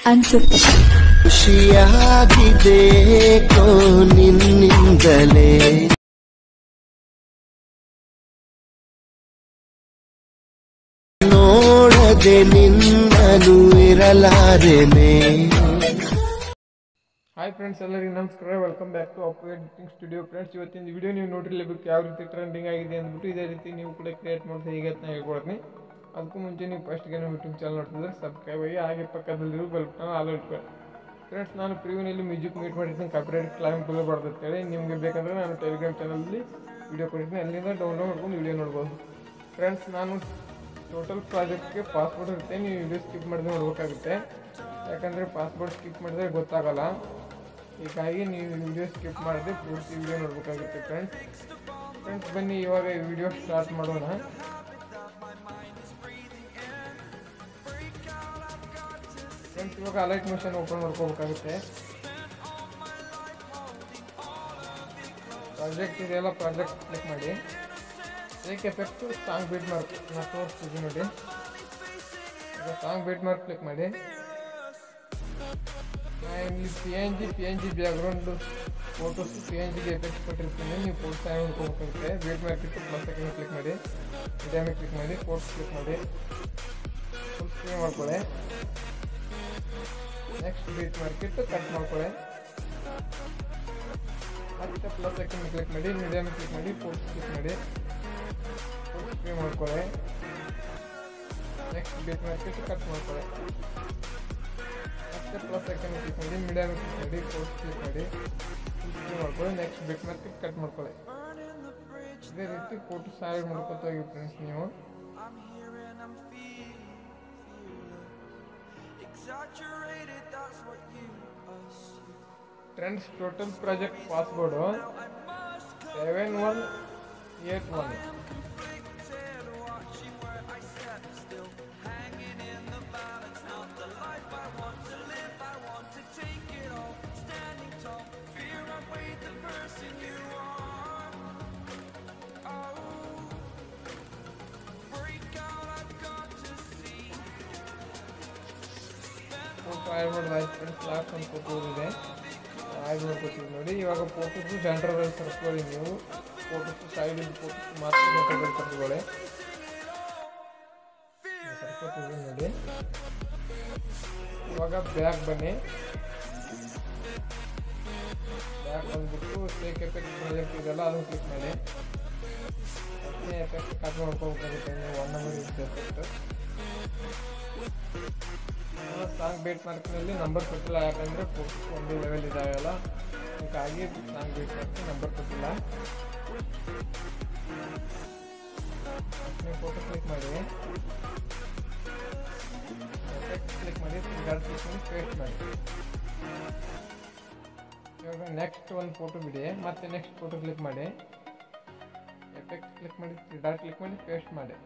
ಅನ್ಸುತ್ತೆ ಖುಷಿಯಾಗಿದೆ ಕೋ ನಿನ್ನಿಂದಲೇ ನೋಡದೆ ನಿನ್ನನು ಇರಲಾರೆನೆ ಹಾಯ್ ಫ್ರೆಂಡ್ಸ್ ಎಲ್ಲರಿಗೂ ನಮಸ್ಕಾರ welcome back to up editing studio friends ಇವತ್ತಿನ ವಿಡಿಯೋ ನೀವು ನೋಡಿರ್ಲೇಬೇಕು ಯಾವ ರೀತಿ ಟ್ರೆಂಡಿಂಗ್ ಆಗಿದೆ ಅಂದ್ಬಿಟ್ಟು ಇದೇ ರೀತಿ ನೀವು ಕೂಡ ಕ್ರಿಯೇಟ್ ಮಾಡೋದು ಹೇಗೆ ಅಂತ ಹೇಳ್ಕೊಡ್ತೀನಿ ಅದಕ್ಕೂ ಮುಂಚೆ ನೀವು ಫಸ್ಟ್ಗೆ ನಮ್ಮ ಯೂಟ್ಯೂಬ್ ಚಾನಲ್ ನೋಡ್ತಿದ್ರೆ ಸಬ್ಸ್ಕ್ರೈಬ್ ಆಗಿ ಹಾಗೆ ಪಕ್ಕದಲ್ಲಿರೋ ಬೆಲ್ ಬಟನ್ ಆಲ್ ಇಟ್ಕೊಳ್ಳಿ ಫ್ರೆಂಡ್ಸ್ ನಾನು ಪ್ರಿವ್ಯೂನಲ್ಲಿ ಮ್ಯೂಸಿಕ್ ಮೀಟ್ ಮಾಡಿರ್ತೀನಿ ಕಾಪಿರೈಟ್ ಕ್ಲೈಮ್ ಬರಬಾರ್ದು ಅಂತೇಳಿ ನಿಮಗೆ ಬೇಕಂದ್ರೆ ನಾನು ಟೆಲಿಗ್ರಾಮ್ ಚಾನಲಲ್ಲಿ ವಿಡಿಯೋ ಕೊಟ್ಟಿರ್ತೀನಿ ಅಲ್ಲಿಂದ ಡೌನ್ಲೋಡ್ ಮಾಡ್ಕೊಂಡು ವಿಡಿಯೋ ನೋಡ್ಬೋದು ಫ್ರೆಂಡ್ಸ್ ನಾನು ಟೋಟಲ್ ಪ್ರಾಜೆಕ್ಟ್ಗೆ ಪಾಸ್ವರ್ಡ್ ಇರುತ್ತೆ ನೀವು ವಿಡಿಯೋ ಸ್ಕಿಪ್ ಮಾಡಿದ್ರೆ ನೋಡ್ಬೇಕಾಗುತ್ತೆ ಯಾಕಂದರೆ ಪಾಸ್ವರ್ಡ್ ಸ್ಕಿಪ್ ಮಾಡಿದ್ರೆ ಗೊತ್ತಾಗಲ್ಲ ಹೀಗಾಗಿ ನೀವು ವಿಡಿಯೋ ಸ್ಕಿಪ್ ಮಾಡಿದ್ರೆ ಪೂರ್ತಿ ವಿಡಿಯೋ ನೋಡಬೇಕಾಗುತ್ತೆ ಫ್ರೆಂಡ್ಸ್ ಫ್ರೆಂಡ್ಸ್ ಬನ್ನಿ ಇವಾಗ ಈ ವಿಡಿಯೋ ಸ್ಟಾರ್ಟ್ ಮಾಡೋಣ ಫ್ರೆಂಡ್ಸ್ ಇವಾಗ ಅಲೈಟ್ ಮಿಷನ್ ಓಪನ್ ಮಾಡ್ಕೋಬೇಕಾಗುತ್ತೆ ಪ್ರಾಜೆಕ್ಟ್ ಇದೆಲ್ಲ ಪ್ರಾಜೆಕ್ಟ್ ಕ್ಲಿಕ್ ಮಾಡಿ ಏಕ್ ಎಫೆಕ್ಟು ಸಾಂಗ್ ಬೀಟ್ ಮಾರ್ಕ್ ನಾನು ತೋರಿಸ್ತಿದ್ದೀನಿ ನೋಡಿ ಈಗ ಸಾಂಗ್ ಬೀಟ್ ಮಾರ್ಕ್ ಕ್ಲಿಕ್ ಮಾಡಿ ನಾನು ಇಲ್ಲಿ P N G P N G background photos P N ಜಿಗೆ ಎಫೆಕ್ಟ್ ಕೊಟ್ಟಿರ್ತೀನಿ ನೀವು ಫೋಟೋ ಸಹ ನೋಡ್ಕೋಬೇಕಾಗುತ್ತೆ ಬೀಟ್ ಮಾರ್ಕ್ ಇಟ್ಟು ಪ್ಲಸ್ ಸೆಕೆಂಡ್ ಕ್ಲಿಕ್ ಮಾಡಿ ಡ್ಯಾಮೇಜ್ ಕ್ಲಿಕ್ ಮಾಡಿ ಫೋಟೋಸ್ ಕ್ಲಿಕ್ ಮಾಡಿ ಫುಲ್ ಸ್ಕ್ರೀನ್ ಮಾಡ್ಕೊಳ್ಳಿ ನೆಕ್ಸ್ಟ್ ಬೀಟ್ ಮಾರ್ಕೆಟ್ ಕಟ್ ಮಾಡ್ಕೊಳ್ಳಿ ಮತ್ತೆ ಪ್ಲಸ್ ಸೆಕೆಂಡ್ ಕ್ಲಿಕ್ ಮಾಡಿ ಮೀಡಿಯಮ್ ಕ್ಲಿಕ್ ಮಾಡಿ ಫೋಟೋಸ್ ಕ್ಲಿಕ್ ಮಾಡಿ ಫುಲ್ ಸ್ಕ್ರೀನ್ ಮಾಡ್ಕೊಳ್ಳಿ ನೆಕ್ಸ್ಟ್ ಬೀಟ್ ಮಾರ್ಕೆಟ್ ಕಟ್ ಮಾಡ್ಕೊಳ್ಳಿ ಮತ್ತೆ ಪ್ಲಸ್ ಸೆಕೆಂಡ್ ಕ್ಲಿಕ್ ಮಾಡಿ ಮೀಡಿಯಮ್ ಕ್ಲಿಕ್ ಮಾಡಿ ಫೋಟೋಸ್ ಕ್ಲಿಕ್ ಮಾಡಿ ಫುಲ್ ಸ್ಕ್ರೀನ್ ಮಾಡ್ಕೊಳ್ಳಿ ನೆಕ್ಸ್ಟ್ ಬೀಟ್ ಮಾರ್ಕೆಟ್ ಕಟ್ ಮಾಡ್ಕೊಳ್ಳಿ ಇದೇ ರೀತಿ ಫೋಟೋ ಸಾಯ್ಡ್ ಮಾಡ್ಕೊತ ಹೋಗಿ ಫ್ರೆಂಡ್ಸ್ ನೀವು trends total project password seven one eight one photo add ಮಾಡೋದು ಆಯ್ತು ಫ್ರೆಂಡ್ಸ್ ಲಾಸ್ಟ್ ಒಂದು ಫೋಟೋ ಇದೆ ಆ್ಯಡ್ ಮಾಡ್ಕೊತೀವಿ ನೋಡಿ ಇವಾಗ ಫೋಟೋಸು ಸೆಂಟ್ರಲ್ಲಿ ಸರ್ಕೊಳ್ಳಿ ನೀವು ಫೋಟೋಸು ಸೈಡಿಂದ ಫೋಟೋಸ್ ಮಾತ್ರ ಸೆಂಟ್ರಲ್ಲಿ ಸರ್ಕೊಳ್ಳಿ ಸರ್ಕೋತೀವಿ ನೋಡಿ ಇವಾಗ ಬ್ಯಾಗ್ ಬನ್ನಿ ಬ್ಯಾಗ್ ಬಂದ್ಬಿಟ್ಟು ಸೇಕ್ ಎಫೆಕ್ಟ್ ಪ್ರಾಜೆಕ್ಟ್ ಇದೆಲ್ಲ ಅದನ್ನು ಕ್ಲಿಕ್ ಮಾಡಿ ಅಷ್ಟೇ ಎಫೆಕ್ಟ್ ಕಟ್ ಮಾಡ್ಕೋಬೇಕಾಗುತ್ತೆ ನೀವು ಒನ್ ನಂಬರ್ ಇರುತ್ತೆ ಎಫೆಕ್ಟ್ ಸಾಂಗ್ ಬೇಟ್ ಮಾರ್ಕ್ನಲ್ಲಿ ನಂಬರ್ ಕೊಟ್ಟಿಲ್ಲ ಯಾಕಂದರೆ ಫೋಟೋಸ್ ಒಂದು ಲೆವೆಲ್ ಇದಾಗಲ್ಲ ಹೀಗಾಗಿ ಸಾಂಗ್ ಬೇಟ್ ಮಾರ್ಕ್ ನಂಬರ್ ಕೊಟ್ಟಿಲ್ಲ ನೀವು ಫೋಟೋ ಕ್ಲಿಕ್ ಮಾಡಿ ಕ್ಲಿಕ್ ಮಾಡಿ ಗಾರ್ಡ್ ಕ್ಲಿಕ್ ಮಾಡಿ ಪೇಸ್ಟ್ ಮಾಡಿ ಇವಾಗ ನೆಕ್ಸ್ಟ್ ಒಂದು ಫೋಟೋ ಬಿಡಿ ಮತ್ತೆ ನೆಕ್ಸ್ಟ್ ಫೋಟೋ ಕ್ಲಿಕ್ ಮಾಡಿ ಎಫೆಕ್ಟ್ ಕ್ಲಿಕ್ ಮಾಡಿ ಡಾಟ್ ಕ್ಲಿಕ್ ಮಾಡಿ ಪೇಸ್ಟ್ ಮಾಡಿ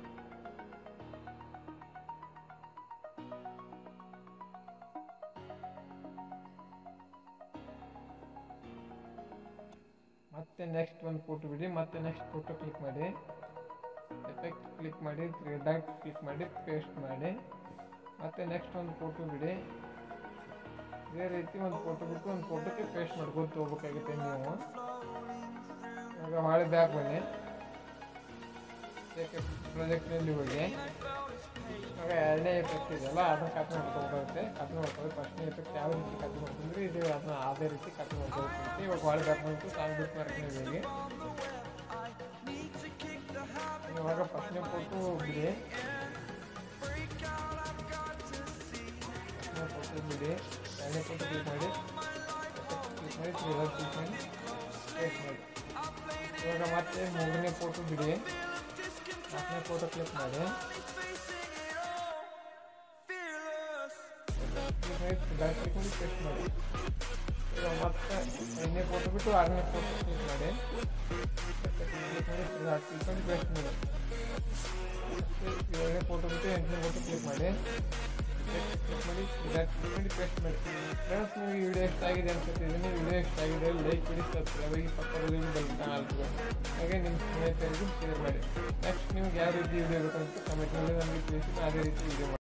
ಮತ್ತೆ ನೆಕ್ಸ್ಟ್ ಒಂದು ಫೋಟೋ ಬಿಡಿ ಮತ್ತೆ ನೆಕ್ಸ್ಟ್ ಫೋಟೋ ಕ್ಲಿಕ್ ಮಾಡಿ ಎಫೆಕ್ಟ್ ಕ್ಲಿಕ್ ಮಾಡಿ ತ್ರೀ ಡಾಟ್ ಕ್ಲಿಕ್ ಮಾಡಿ ಪೇಸ್ಟ್ ಮಾಡಿ ಮತ್ತೆ ನೆಕ್ಸ್ಟ್ ಒಂದು ಫೋಟೋ ಬಿಡಿ ಇದೇ ರೀತಿ ಒಂದು ಫೋಟೋ ಬಿಟ್ಟು ಒಂದು ಫೋಟೋಕ್ಕೆ ಪೇಸ್ಟ್ ಮಾಡ್ಕೊತ ಹೋಗ್ಬೇಕಾಗುತ್ತೆ ನೀವು ಇವಾಗ ಮಾಡಿ ಬ್ಯಾಕ್ ಬನ್ನಿ ಪ್ರಾಜೆಕ್ಟ್ನಲ್ಲಿ ಹೋಗಿ ಇವಾಗ ಎರಡನೇ ಎಫೆಕ್ಟ್ ಇದೆಯಲ್ಲ ಅದನ್ನ ಕಟ್ ಮಾಡ್ಕೋಬೇಕಾಗುತ್ತೆ ಕಟ್ ಮಾಡ್ಕೊಳ್ಳಿ ಫಸ್ಟ್ನೇ ಎಫೆಕ್ಟ್ ಯಾವ ರೀತಿ ಕಟ್ ಮಾಡ್ಕೊಂಡ್ರೆ ಇದು ಅದನ್ನ ಅದೇ ರೀತಿ ಕಟ್ ಮಾಡ್ಕೋಬೇಕಾಗುತ್ತೆ ಇವಾಗ ಮಾಡಿ ಬ್ಯಾಕ್ ಬಂತು ಸಾಂಗ್ ಬಿಟ್ಟು ಮಾರ್ಕ್ನಲ್ಲಿ ಹೋಗಿ ಇವಾಗ ಫಸ್ಟ್ನೇ ಫೋಟೋ ಬಿಡಿ ಫಸ್ಟ್ನೇ ಫೋಟೋ ಬಿಡಿ ಎರಡನೇ ಫೋಟೋ ಕ್ಲಿಕ್ ಮಾಡಿ ಕ್ಲಿಕ್ ಮಾಡಿ ತ್ರೀ ಕ್ಲಿಕ್ ಮಾಡಿ ಪೇಸ್ಟ್ ಮಾಡಿ ಇವಾಗ ಮತ್ತೆ ಮೂರನೇ ಫೋಟೋ ಬಿಡಿ ನಾಲ್ಕನೇ ಫೋಟೋ ಕ್ಲಿಕ್ ಮಾಡಿ ಕ್ಲಿಕ್ ಮಾಡಿ ಪೇಸ್ಟ್ ಮಾಡಿ ಇವಾಗ ಮತ್ತೆ ಐದನೇ ಫೋಟೋ ಬಿಟ್ಟು ಆರನೇ ಫೋಟೋ ಕ್ಲಿಕ್ ಮಾಡಿ ಕ್ಲಿಕ್ ಮಾಡಿ ಕ್ಲಿಕ್ ಮಾಡಿ ಪೇಸ್ಟ್ ಮಾಡಿ ಏಳನೇ ಫೋಟೋ ಬಿಟ್ಟು ಎಂಟನೇ ಫೋಟೋ ಕ್ಲಿಕ್ ಮಾಡಿ ಕ್ಲಿಕ್ ಮಾಡಿ ಕ್ಲಿಕ್ ಮಾಡಿ ಪೇಸ್ಟ್ ಮಾಡಿ ಫ್ರೆಂಡ್ಸ್ ನೀವು ಈ ವಿಡಿಯೋ ಇಷ್ಟ ಆಗಿದೆ ಅನ್ಸುತ್ತಿದ್ದೀನಿ ವಿಡಿಯೋ ಇಷ್ಟ ಆಗಿದೆ ಲೈಕ್ ಕೊಡಿ ಸಬ್ಸ್ಕ್ರೈಬ್ ಆಗಿ ಪಕ್ಕದಲ್ಲಿ ಬೆಲ್ ಆಲ್ತು ಹಾಗೆ ನಿಮ್ಮ ಸ್ನೇಹಿತರಿಗೂ ಶೇರ್ ಮಾಡಿ ನೆಕ್ಸ್ಟ್ ನಿಮ್ಗೆ ಯಾವ ರೀತಿ ವಿಡಿಯೋ ಬೇಕಂತ ಕಮೆಂಟ್ನಲ್ಲಿ ನನಗೆ ತಿಳಿಸಿ ಅದೇ ರೀತಿ ವಿಡಿಯೋ ಮಾಡಿ